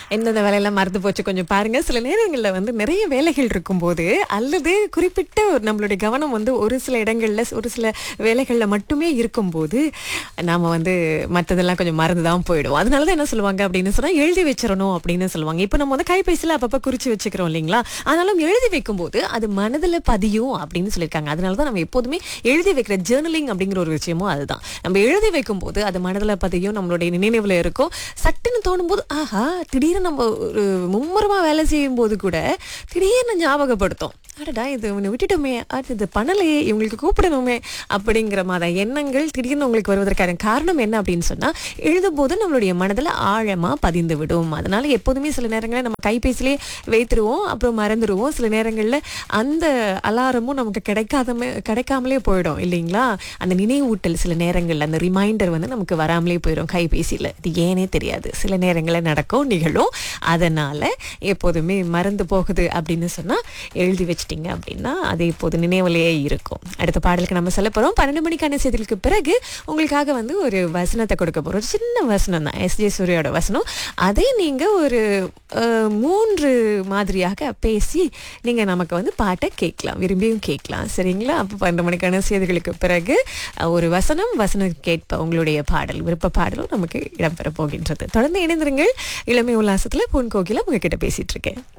எந்தெந்த வேலையெல்லாம் மறந்து போச்சு கொஞ்சம் பாருங்க சில நேரங்களில் வந்து நிறைய வேலைகள் இருக்கும்போது அல்லது குறிப்பிட்ட ஒரு நம்மளுடைய கவனம் வந்து ஒரு சில இடங்கள்ல ஒரு சில வேலைகளில் மட்டுமே இருக்கும்போது நாம வந்து மற்றதெல்லாம் கொஞ்சம் மறந்து தான் போயிடுவோம் அதனால தான் என்ன சொல்லுவாங்க அப்படின்னு சொன்னா எழுதி வச்சிடணும் அப்படின்னு சொல்லுவாங்க இப்போ நம்ம வந்து கைபேசியில் அப்பப்போ குறிச்சு வச்சுக்கிறோம் இல்லைங்களா ஆனாலும் எழுதி வைக்கும்போது அது மனதில் பதியும் அப்படின்னு சொல்லியிருக்காங்க அதனால தான் நம்ம எப்போதுமே எழுதி வைக்கிற ஜேர்னலிங் அப்படிங்கிற ஒரு விஷயமும் அதுதான் நம்ம எழுதி வைக்கும்போது அது மனதில் பதியும் நம்மளுடைய நினைவுல இருக்கும் சட்டுன்னு தோணும்போது ஆஹா திடீர்னு நம்ம ஒரு மும்முரமாக வேலை செய்யும் போது கூட திடீர்னு ஞாபகப்படுத்தும் அடடா இது இவனை விட்டுட்டோமே அது இது பண்ணலையே இவங்களுக்கு கூப்பிடணுமே அப்படிங்கிற மாதிரி எண்ணங்கள் திடீர்னு உங்களுக்கு வருவதற்கான காரணம் என்ன அப்படின்னு சொன்னா எழுதும்போது நம்மளுடைய மனதில் ஆழமா பதிந்து விடும் அதனால எப்போதுமே சில நேரங்களில் நம்ம கைபேசியிலே வைத்துருவோம் அப்புறம் மறந்துடுவோம் சில நேரங்களில் அந்த அலாரமும் நமக்கு கிடைக்காதமே கிடைக்காமலே போயிடும் இல்லைங்களா அந்த நினைவூட்டல் சில நேரங்களில் அந்த ரிமைண்டர் வந்து நமக்கு வராமலே போயிடும் கைபேசியில் இது ஏனே தெரியாது சில நேரங்களில் நடக்கும் நிகழும் அதனால எப்போதுமே மறந்து போகுது அப்படின்னு சொன்னா எழுதி வச்சிட்டீங்க அப்படின்னா அது இப்போது நினைவிலேயே இருக்கும் அடுத்த பாடலுக்கு நம்ம சொல்ல போறோம் பன்னெண்டு மணிக்கான செய்திகளுக்கு பிறகு உங்களுக்காக வந்து ஒரு வசனத்தை கொடுக்க போறோம் ஒரு சின்ன வசனம் தான் எஸ் ஜே சூர்யாவோட வசனம் அதை நீங்க ஒரு அஹ், மூன்று மாதிரியாக பேசி நீங்க நமக்கு வந்து பாட்டை கேட்கலாம் விரும்பியும் கேட்கலாம் சரிங்களா அப்போ பன்னெண்டு மணிக்கான செய்திகளுக்கு பிறகு அஹ், ஒரு வசனம் வசனம் கேட்ப உங்களுடைய பாடல் விருப்ப பாடலும் நமக்கு இடம்பெற போகின்றது தொடர்ந்து இணைந்திருங்கள் இளமை உல்லாசத்துல பொன் கோகிலம் உங்ககிட்ட பேசிட்டு இருக்கேன்